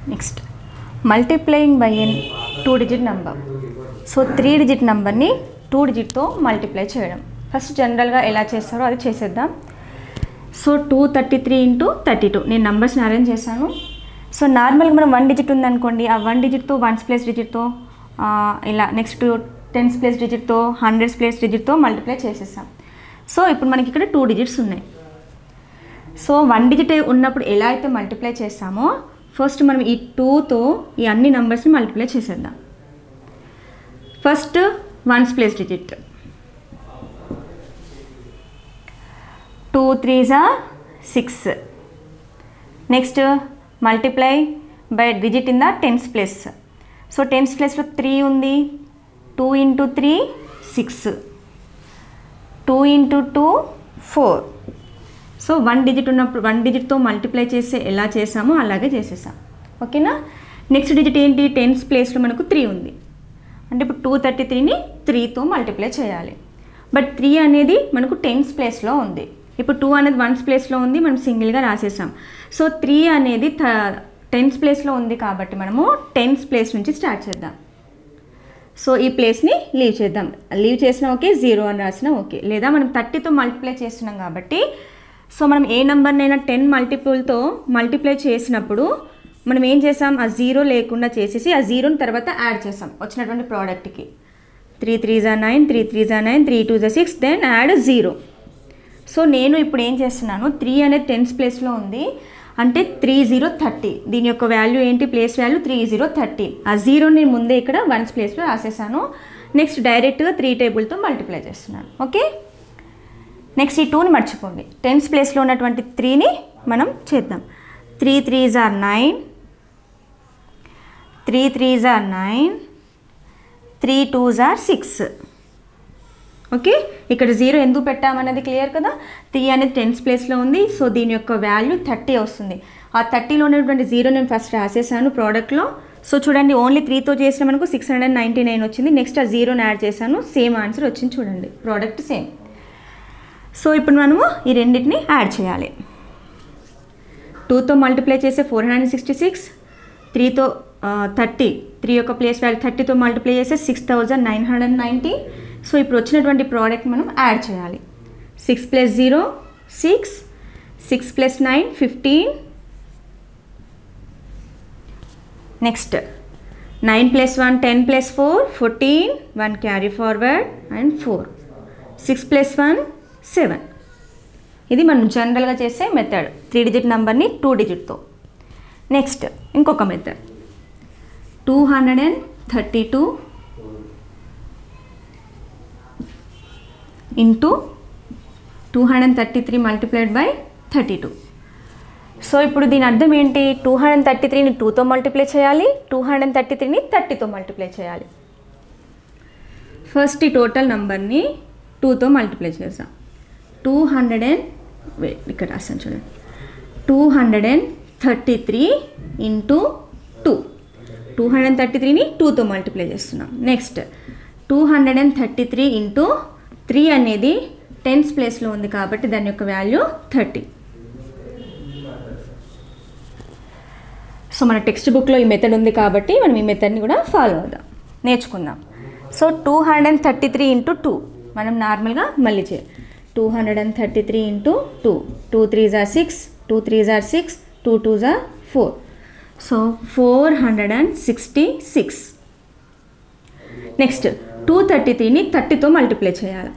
next multiplying by an two digit number so three digit నెంబర్ని two డిజిట్తో multiply చేయడం first జనరల్గా ఎలా చేస్తారో అది చేసేద్దాం so two thirty three into thirty two నేను నంబర్స్ని అరేంజ్ చేశాను సో నార్మల్గా మనం వన్ డిజిట్ ఉందనుకోండి ఆ వన్ డిజిట్తో వన్స్ ప్లేస్ డిజిట్తో ఆ, ఇలా నెక్స్ట్ టెన్స్ ప్లేస్ డిజిట్తో హండ్రెడ్స్ ప్లేస్ డిజిట్తో మల్టిప్లై చేసేసాం సో ఇప్పుడు మనకి ఇక్కడ టూ డిజిట్స్ ఉన్నాయి సో వన్ డిజిట్ ఉన్నప్పుడు ఎలా అయితే మల్టిప్లై చేస్తామో ఫస్ట్ మనం ఈ టూతో ఈ అన్ని నెంబర్స్ని మల్టిప్లై చేసేద్దాం first ones place digit two త్రీజా six next multiply by digit in the tens place so టెన్స్ ప్లేస్లో త్రీ ఉంది two into three six two into two four so one digit ఉన్నప్పుడు వన్ డిజిట్తో మల్టిప్లై చేస్తే ఎలా చేసామో అలాగే చేసేసాం ఓకేనా నెక్స్ట్ డిజిట్ ఏంటి టెన్స్ ప్లేస్లో మనకు త్రీ ఉంది అంటే ఇప్పుడు టూ థర్టీ త్రీని త్రీతో మల్టిప్లై చేయాలి బట్ త్రీ అనేది మనకు టెన్స్ ప్లేస్లో ఉంది ఇప్పుడు టూ అనేది వన్స్ ప్లేస్లో ఉంది మనం సింగిల్గా రాసేసాం సో త్రీ అనేది టెన్స్ ప్లేస్లో ఉంది కాబట్టి మనము టెన్స్ ప్లేస్ నుంచి స్టార్ట్ చేద్దాం సో ఈ ప్లేస్ని లీవ్ చేద్దాం లీవ్ చేసినా ఓకే జీరో అని రాసినా ఓకే లేదా మనం థర్టీతో మల్టిప్లై చేస్తున్నాం కాబట్టి సో మనం ఏ నెంబర్నైనా టెన్ మల్టిపుల్తో మల్టిప్లై చేసినప్పుడు మనం ఏం చేసాం ఆ జీరో లేకుండా చేసేసి ఆ జీరోని తర్వాత యాడ్ చేసాం వచ్చినటువంటి ప్రోడక్ట్కి త్రీ త్రీ జా నైన్ త్రీ త్రీ జా నైన్ త్రీ టూ జా six then add zero so నేను ఇప్పుడు ఏం చేస్తున్నాను త్రీ అనేది టెన్స్ ప్లేస్లో ఉంది అంటే త్రీ జీరో థర్టీ దీని యొక్క వాల్యూ ఏంటి place value three zero thirty ఆ జీరో నేను ముందే ఇక్కడ వన్స్ ప్లేస్లో రాసేసాను నెక్స్ట్ డైరెక్ట్గా త్రీ టేబుల్తో మల్టిప్లై చేస్తున్నాను ఓకే నెక్స్ట్ ఈ టూని మర్చిపోండి టెన్స్ ప్లేస్లో ఉన్నటువంటి త్రీని మనం చేద్దాం three three jar nine three three jar nine three two జార్ సిక్స్ ఓకే ఇక్కడ జీరో ఎందుకు పెట్టామన్నది క్లియర్ కదా త్రీ అనేది టెన్స్ ప్లేస్లో ఉంది సో దీని యొక్క వాల్యూ థర్టీ వస్తుంది ఆ థర్టీలో ఉన్నటువంటి జీరో నేను ఫస్ట్ రాసేసాను ప్రోడక్ట్లో సో చూడండి ఓన్లీ త్రీతో చేసిన మనకు సిక్స్ హండ్రెడ్ నైంటీ నైన్ వచ్చింది నెక్స్ట్ ఆ జీరోని యాడ్ చేశాను సేమ్ ఆన్సర్ వచ్చింది చూడండి ప్రోడక్ట్ సేమ్ సో ఇప్పుడు మనము ఈ రెండింటిని యాడ్ చేయాలి టూతో మల్టిప్లై చేస్తే ఫోర్ హండ్రెడ్ సిక్స్టీ సిక్స్ త్రీతో థర్టీ త్రీ యొక్క ప్లేస్ వాల్యూ థర్టీతో మల్టిప్లై చేస్తే six thousand nine hundred ninety so ఇప్పుడు వచ్చినటువంటి ప్రోడక్ట్ మనం యాడ్ చేయాలి six plus zero six six plus nine fifteen next nine plus one ten plus four fourteen one carry forward and four six plus one seven ఇది మనం జనరల్గా చేసే method three digit నెంబర్ని two డిజిట్తో next ఇంకొక method two hundred and thirty two into two hundred and thirty three multiplied by thirty two so ఇప్పుడు దీని అర్థం ఏంటి టూ హండ్రెడ్ అండ్ థర్టీ త్రీని టూతో మల్టిప్లై చేయాలి టూ హండ్రెడ్ అండ్ థర్టీ త్రీని థర్టీతో మల్టిప్లై చేయాలి ఫస్ట్ ఈ టోటల్ నెంబర్ని టూతో మల్టిప్లై చేసాం టూ హండ్రెడ్ అండ్ వెయిట్ ఇక్కడ రాసాను చూడండి two hundred and thirty three into two two hundred and thirty త్రీని టూతో మల్టిప్లై చేస్తున్నాం next two hundred and thirty three into three అనేది టెన్స్ ప్లేస్లో ఉంది కాబట్టి దాని యొక్క వాల్యూ థర్టీ సో మన టెక్స్ట్ బుక్లో ఈ మెథడ్ ఉంది కాబట్టి మనం ఈ మెథడ్ని కూడా ఫాలో అవుదాం నేర్చుకుందాం so two hundred and thirty three into two మనం నార్మల్గా మళ్ళీ చేయాలి two hundred and thirty three into two two three jar six two three jar six two two జార్ four so four hundred and sixty six next two thirty త్రీని థర్టీతో multiply చేయాలి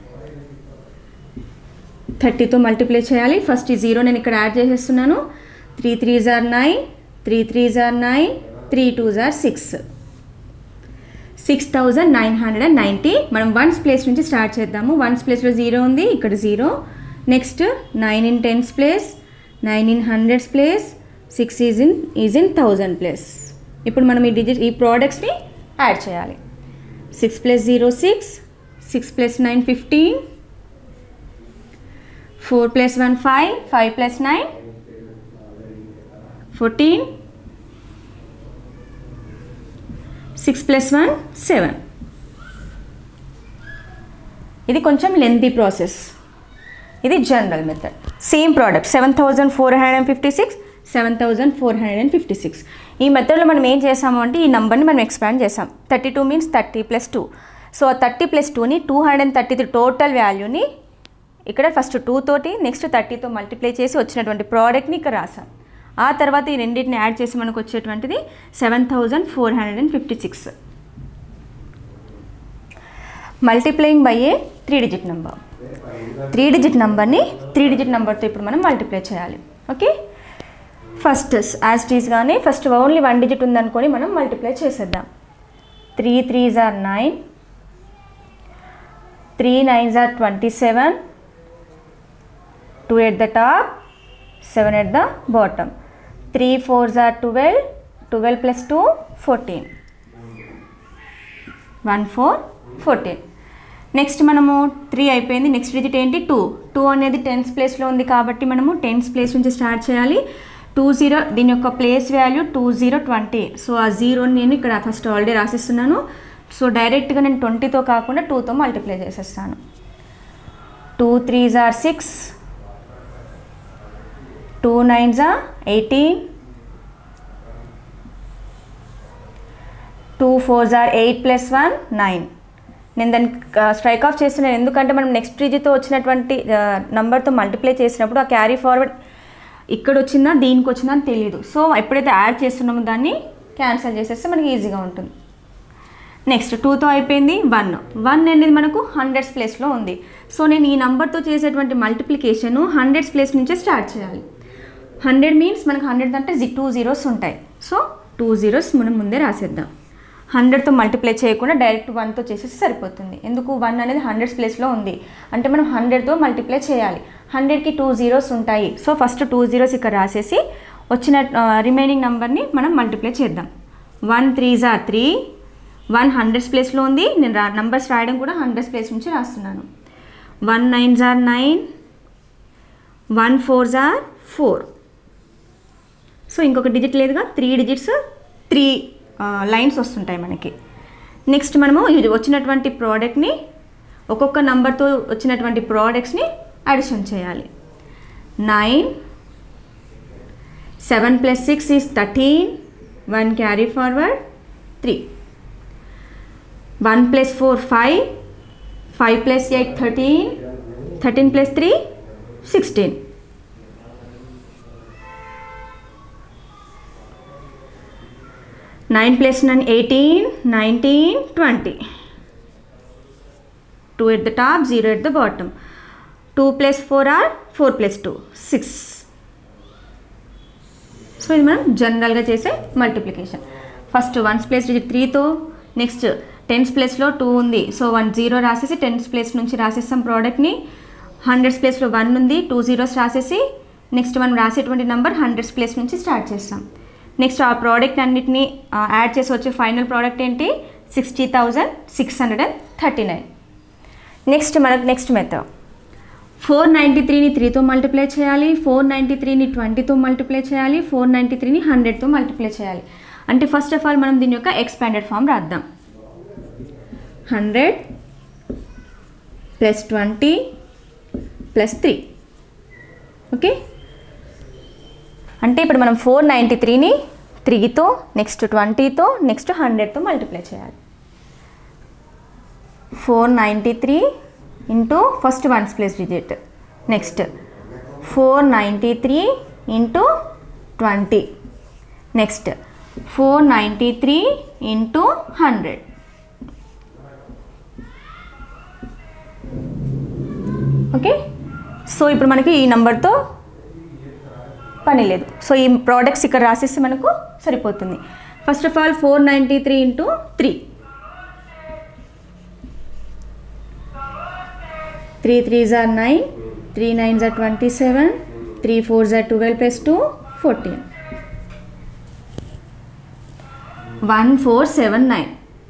థర్టీతో multiply చేయాలి ఫస్ట్ ఈ జీరో నేను ఇక్కడ add చేసేస్తున్నాను three three jar nine three three jar nine three two జార్ six six thousand nine hundred and ninety మనం వన్స్ ప్లేస్ నుంచి స్టార్ట్ చేద్దాము వన్స్ ప్లేస్లో జీరో ఉంది ఇక్కడ zero next nine in tens place nine in hundreds place six is in is in thousand place ఇప్పుడు మనం ఈ డిజిట్ ఈ ప్రోడక్ట్స్ని యాడ్ చేయాలి six plus zero six six plus nine fifteen four plus one five five plus nine fourteen six plus one seven ఇది కొంచెం lengthy process ఇది general method same product seven thousand four hundred and fifty six seven thousand four hundred and fifty six ఈ మెథడ్లో మనం ఏం చేసాము అంటే ఈ నెంబర్ని మనం ఎక్స్పాండ్ చేసాం thirty two means thirty plus two so ఆ థర్టీ ప్లస్ టూని two hundred and thirty three total వాల్యూని ఇక్కడ ఫస్ట్ టూ తోటి నెక్స్ట్ థర్టీతో మల్టిప్లై చేసి వచ్చినటువంటి ప్రోడక్ట్ని ఇక్కడ రాసాం ఆ తర్వాత ఈ రెండింటిని యాడ్ చేసి మనకు వచ్చేటువంటిది seven thousand four hundred and fifty six multiplying by a three digit number three digit నెంబర్ని త్రీ డిజిట్ నెంబర్తో ఇప్పుడు మనం మల్టిప్లై చేయాలి ఓకే ఫస్ట్ యాజ్ టీస్ కానీ ఫస్ట్ ఓన్లీ వన్ డిజిట్ ఉందనుకొని మనం మల్టిప్లై చేసేద్దాం three threes are nine three nines are twenty seven two at the top seven at the bottom three fours are twelve twelve plus two fourteen one four fourteen next మనము three అయిపోయింది next digit ఏంటి two two అనేది tens ప్లేస్లో ఉంది కాబట్టి మనము tens place నుంచి start చేయాలి టూ జీరో దీని యొక్క place value two zero twenty so ఆ జీరోని నేను ఇక్కడ ఫస్ట్ ఆల్రెడీ రాసిస్తున్నాను సో డైరెక్ట్గా నేను ట్వంటీతో కాకుండా టూతో మల్టిప్లై చేసేస్తాను two threes are six two nines are eighteen two fours are eight plus one nine నేను దాన్ని స్ట్రైక్ ఆఫ్ చేస్తున్నాను ఎందుకంటే మనం నెక్స్ట్ డిజిట్తో వచ్చినటువంటి నంబర్తో మల్టిప్లై చేసినప్పుడు ఆ క్యారీ ఫార్వర్డ్ ఇక్కడ వచ్చిందా దీనికి వచ్చిందా అని తెలియదు సో ఎప్పుడైతే యాడ్ చేస్తున్నామో దాన్ని క్యాన్సిల్ చేసేస్తే మనకి ఈజీగా ఉంటుంది నెక్స్ట్ టూతో అయిపోయింది వన్ వన్ అనేది మనకు హండ్రెడ్స్ ప్లేస్లో ఉంది సో నేను ఈ నెంబర్తో చేసేటువంటి మల్టిప్లికేషన్ హండ్రెడ్స్ ప్లేస్ నుంచే స్టార్ట్ చేయాలి హండ్రెడ్ మీన్స్ మనకు హండ్రెడ్ అంటే జి టూ జీరోస్ ఉంటాయి సో టూ జీరోస్ మనం ముందే రాసేద్దాం హండ్రెడ్తో మల్టిప్లై చేయకుండా డైరెక్ట్ వన్తో చేసేసి సరిపోతుంది ఎందుకు వన్ అనేది హండ్రెడ్స్ ప్లేస్లో ఉంది అంటే మనం హండ్రెడ్తో మల్టిప్లై చేయాలి హండ్రెడ్కి టూ జీరోస్ ఉంటాయి సో ఫస్ట్ టూ జీరోస్ ఇక్కడ రాసేసి వచ్చిన రిమైనింగ్ నెంబర్ని మనం మల్టిప్లై చేద్దాం one three are three one hundreds ప్లేస్లో ఉంది నేను రా నంబర్స్ రాయడం కూడా హండ్రెడ్స్ ప్లేస్ నుంచి రాస్తున్నాను one nine are nine one four are four so ఇంకొక డిజిట్ లేదుగా త్రీ డిజిట్స్ త్రీ లైన్స్ వస్తుంటాయి మనకి నెక్స్ట్ మనము ఇది వచ్చినటువంటి ప్రోడక్ట్ని ఒక్కొక్క నంబర్తో వచ్చినటువంటి ప్రోడక్ట్స్ని అడిషన్ చేయాలి nine seven plus six is thirteen one carry forward three one plus four five five plus eight thirteen thirteen plus three sixteen nine plus nine eighteen nineteen twenty two at the top zero at the bottom two plus four or four plus two six so ఇది మనం జనరల్గా చేసే multiplication first ones place digit త్రీతో next tens ప్లేస్లో two ఉంది so one zero రాసేసి tens place నుంచి రాసేస్తాం ప్రోడక్ట్ని హండ్రెడ్స్ ప్లేస్లో వన్ ఉంది టూ జీరోస్ రాసేసి నెక్స్ట్ మనం రాసేటువంటి నెంబర్ హండ్రెడ్స్ ప్లేస్ నుంచి స్టార్ట్ చేస్తాం నెక్స్ట్ ఆ ప్రోడక్ట్ అన్నిటిని యాడ్ చేసి వచ్చే ఫైనల్ ప్రోడక్ట్ ఏంటి sixty thousand six hundred and thirty nine next మనకు నెక్స్ట్ మెథడ్ ఫోర్ నైంటీ త్రీని త్రీతో మల్టిప్లై చేయాలి ఫోర్ నైంటీ త్రీని ట్వంటీతో మల్టిప్లై చేయాలి ఫోర్ నైంటీ త్రీని హండ్రెడ్తో మల్టిప్లై చేయాలి అంటే ఫస్ట్ ఆఫ్ ఆల్ మనం దీని యొక్క ఎక్స్పాండెడ్ ఫామ్ రాద్దాం hundred plus twenty plus three okay అంటే ఇప్పుడు మనం ఫోర్ నైంటీ త్రీని త్రీతో నెక్స్ట్ ట్వంటీతో నెక్స్ట్ హండ్రెడ్తో మల్టిప్లై చేయాలి four ninety three into first ones place digit next four ninety three into twenty next four ninety three into hundred okay so ఇప్పుడు మనకి ఈ నెంబర్తో పని లేదు సో ఈ ప్రోడక్ట్స్ ఇక్కడ రాసేస్తే మనకు సరిపోతుంది first of all four ninety three into three three three jar nine three nine are twenty seven three four are twelve plus two fourteen one four seven nine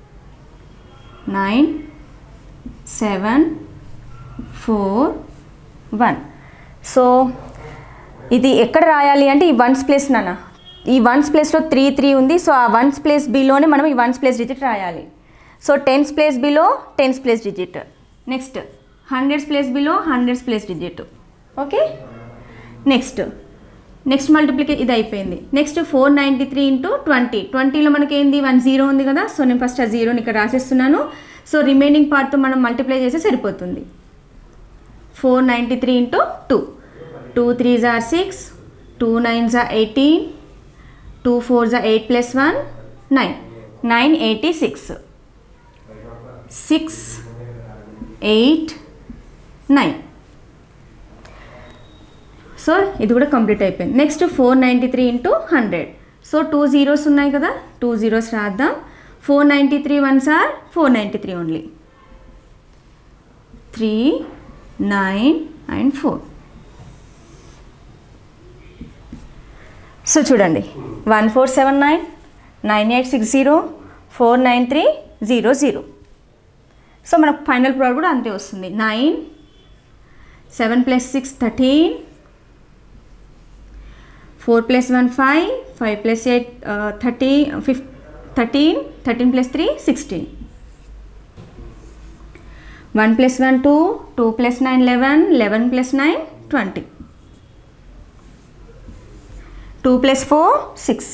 nine seven four one so ఇది ఎక్కడ రాయాలి అంటే ఈ ones place నాన్న ఈ ones ప్లేస్లో three three ఉంది so ఆ వన్స్ ప్లేస్ బిలోనే మనం ఈ వన్స్ ప్లేస్ డిజిట్ రాయాలి so tens place below tens place digit next hundreds place below hundreds place digit okay next next మల్టిప్లికే ఇది అయిపోయింది next four ninety three into twenty ట్వంటీలో మనకి ఏంది వన్ జీరో ఉంది కదా సో నేను ఫస్ట్ ఆ జీరోని ఇక్కడ రాసేస్తున్నాను సో రిమైనింగ్ పార్ట్తో మనం మల్టిప్లై చేస్తే సరిపోతుంది four ninety three into two two three jar six two nine are eighteen two four are eight plus one nine nine eighty six six eight nine so ఇది కూడా complete అయిపోయింది next four ninety three into hundred so two zeros ఉన్నాయి కదా two zeros రాద్దాం four ninety three ones are four ninety three only three nine and four so చూడండి one four seven nine nine eight six zero four nine three zero zero so మనకు final product కూడా అంతే వస్తుంది nine seven plus six thirteen four plus one five five plus eight thirty ఫిఫ్ thirteen thirteen plus three sixteen one plus one two two plus nine eleven eleven plus nine twenty two plus four six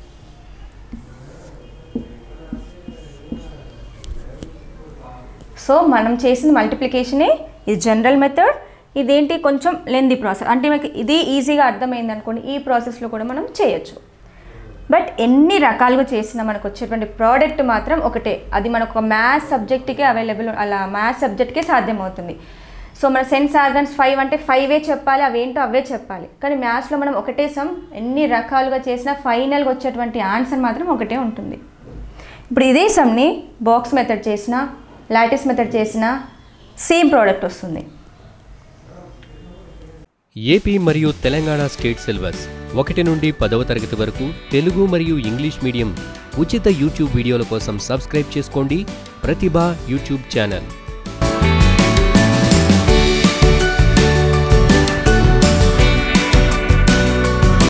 so మనం చేసిన మల్టిప్లికేషనే ఇది general method ఇదేంటి కొంచెం లెంది process అంటే మనకి ఇది ఈజీగా అర్థమైంది అనుకోండి ఈ ప్రాసెస్లో కూడా మనం చేయొచ్చు బట్ ఎన్ని రకాలుగా చేసినా మనకు వచ్చేటువంటి ప్రోడక్ట్ మాత్రం ఒకటే అది మనకు ఒక మ్యాథ్స్ సబ్జెక్ట్కే అవైలబుల్ అలా మ్యాథ్స్ సబ్జెక్ట్కే సాధ్యమవుతుంది సో మన సెన్స్ ఆర్గన్స్ ఫైవ్ అంటే ఫైవే చెప్పాలి అవేంటో అవే చెప్పాలి కానీ మ్యాథ్స్లో మనం ఒకటే సమ్ ఎన్ని రకాలుగా చేసినా ఫైనల్గా వచ్చేటువంటి ఆన్సర్ మాత్రం ఒకటే ఉంటుంది ఇప్పుడు ఇదే సమ్ని బాక్స్ మెథడ్ చేసినా లాటిస్ మెథడ్ చేసినా సేమ్ ప్రోడక్ట్ వస్తుంది ఏపీ మరియు తెలంగాణ స్టేట్ సిలబస్ ఒకటి నుండి పదవ తరగతి వరకు తెలుగు మరియు ఇంగ్లీష్ మీడియం ఉచిత యూట్యూబ్ వీడియోల కోసం సబ్స్క్రైబ్ చేసుకోండి ప్రతిభ యూట్యూబ్ ఛానల్